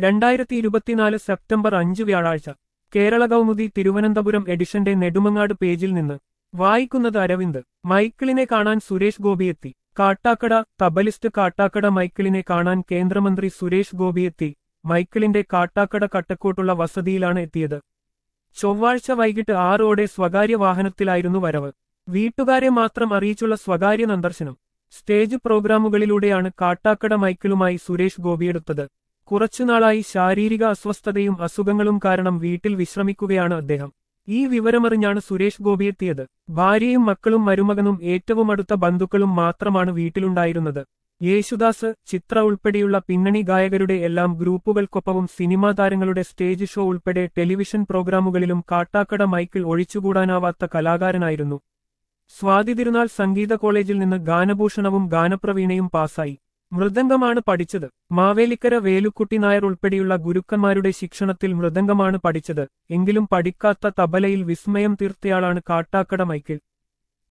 രണ്ടായിരത്തി ഇരുപത്തിനാല് സെപ്റ്റംബർ അഞ്ച് വ്യാഴാഴ്ച കേരള കൗമുദി തിരുവനന്തപുരം എഡിഷന്റെ നെടുമങ്ങാട് പേജിൽ നിന്ന് വായിക്കുന്നത് അരവിന്ദ് മൈക്കിളിനെ കാണാൻ സുരേഷ് ഗോപിയെത്തി കാട്ടാക്കട തബലിസ്റ്റ് കാട്ടാക്കട മൈക്കിളിനെ കാണാൻ കേന്ദ്രമന്ത്രി സുരേഷ് ഗോപിയെത്തി മൈക്കിളിന്റെ കാട്ടാക്കട കട്ടക്കോട്ടുള്ള വസതിയിലാണ് എത്തിയത് ചൊവ്വാഴ്ച വൈകിട്ട് ആറോടെ സ്വകാര്യ വാഹനത്തിലായിരുന്നു വരവ് വീട്ടുകാരെ മാത്രം അറിയിച്ചുള്ള സ്വകാര്യ സന്ദർശനം സ്റ്റേജ് പ്രോഗ്രാമുകളിലൂടെയാണ് കാട്ടാക്കട മൈക്കിളുമായി സുരേഷ് ഗോപിയെടുത്തത് കുറച്ചുനാളായി ശാരീരിക അസ്വസ്ഥതയും അസുഖങ്ങളും കാരണം വീട്ടിൽ വിശ്രമിക്കുകയാണ് അദ്ദേഹം ഈ വിവരമറിഞ്ഞാണ് സുരേഷ് ഗോപിയെത്തിയത് ഭാര്യയും മക്കളും മരുമകനും ഏറ്റവും അടുത്ത ബന്ധുക്കളും മാത്രമാണ് വീട്ടിലുണ്ടായിരുന്നത് യേശുദാസ് ചിത്ര ഉൾപ്പെടെയുള്ള പിന്നണി ഗായകരുടെ എല്ലാം ഗ്രൂപ്പുകൾക്കൊപ്പവും സിനിമാ താരങ്ങളുടെ സ്റ്റേജ് ഷോ ഉൾപ്പെടെ ടെലിവിഷൻ പ്രോഗ്രാമുകളിലും കാട്ടാക്കട മൈക്കിൾ ഒഴിച്ചുകൂടാനാവാത്ത കലാകാരനായിരുന്നു സ്വാതി തിരുനാൾ സംഗീത കോളേജിൽ നിന്ന് ഗാനഭൂഷണവും ഗാനപ്രവീണയും പാസായി മൃദംഗമാണ് പഠിച്ചത് മാവേലിക്കര വേലുക്കുട്ടി നായർ ഉൾപ്പെടെയുള്ള ഗുരുക്കന്മാരുടെ ശിക്ഷണത്തിൽ മൃദംഗമാണ് പഠിച്ചത് എങ്കിലും പഠിക്കാത്ത തബലയിൽ വിസ്മയം തീർത്തയാളാണ് കാട്ടാക്കട മൈക്കിൾ